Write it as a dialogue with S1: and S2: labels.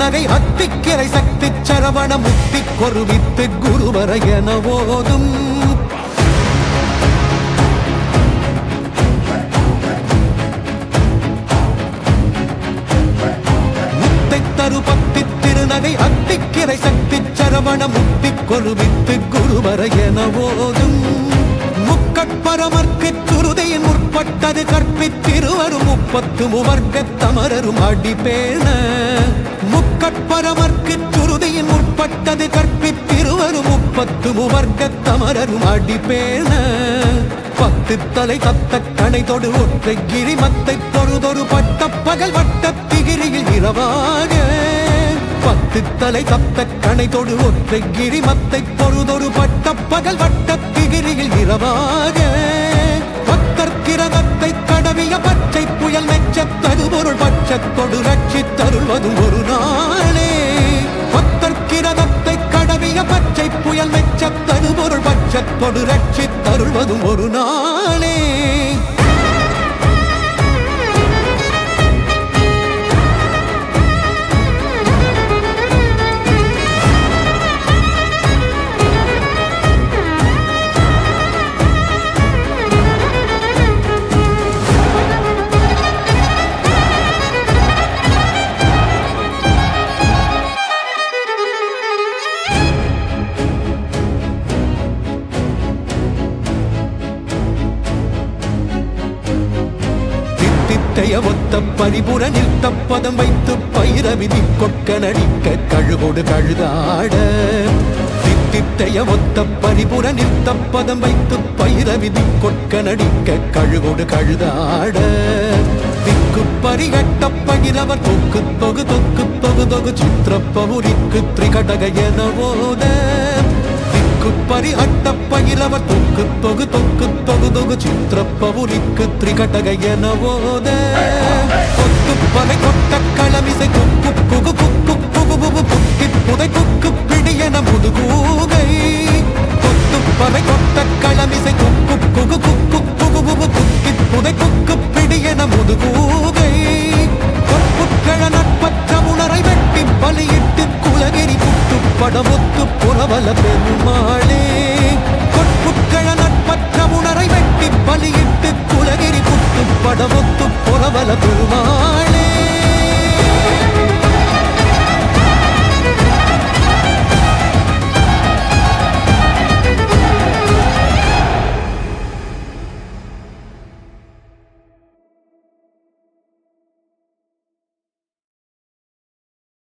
S1: திருநகை அத்திக்கிரை சக்தி சரவண முக்தி கொருவித்து குருவர என ஓதும் முத்தை தருபத்தி திருநகை அத்திக்கிரை சக்தி சரவண முக்தி கொருவித்து குருவர என ஓதும் முக்கட்பரமர்க்கு துருதையின் முற்பட்டது கற்பித்திருவரும் முப்பத்து முவர்க்க தமரரும் அடிபேண முக்கட்பரமர்க்கு துருதையின் முற்பட்டது கற்பித்திருவரும் முப்பத்து முவர்க்க தமரரும் அடிபேண பத்து தலை தத்த கணை தொடு ஒற்றை கிரிமத்தை பொழுதொரு பட்ட பகல் வட்ட திகிரியில் இரவாக பத்து தலை தத்த கணை தொடு ஒற்றை கிரிமத்தை பொழுதொரு பட்ட பகல் வட்ட திகிரியில் இரவாக பத்தர் கிரகத்தை கடவிய பச்சை புயல் மெச்ச தருபொருள் பட்சத்தொடு ரட்சித்தருள்வதும் ஒரு நாளே பத்தர் கிரகத்தை கடவிய பச்சை புயல் மெச்ச தருபொருள் பட்சத்தொடு ரட்சித்தருள்வதும் ஒரு நாளே தித்தித்தைய ஒத்த பரிபுர நிறுத்த பதம் வைத்து பயிர விதி கொக்க நடிக்க கழுகோடு கழுதாட தித்தித்தைய ஒத்த பரிபுர நிறுத்த பதம் வைத்து பயிர விதி கொக்க நடிக்க கழுகோடு கழுதாட திக்கு பரிகட்ட பகிரவர் தொக்கு தொகு தொக்கு தொகு தொகு சித்திரப்பவுரிக்கு திரிகடக என ஓத திக்கு பரி அட்ட பயிரவர் தொக்கு தொகு தொக்கு தொகு தொகு சித்திரப்பவுரிக்கு திரிகடக என ஓத கொத்து பலை கொட்ட களமிசை குக்கு குகு குக்கு குகு குகு குக்கி புதை குக்கு பிடி என முதுகூகை கொத்து பலை கொட்ட களமிசை குக்கு குகு குக்கு குகு குகு குக்கி புதை குக்கு பிடி என முதுகூகை பொற்புக்கிழ நட்பற்ற உணரை வெட்டி பலியிட்டு குலகிரி புட்டு படமுத்து புறவல பெருமாள்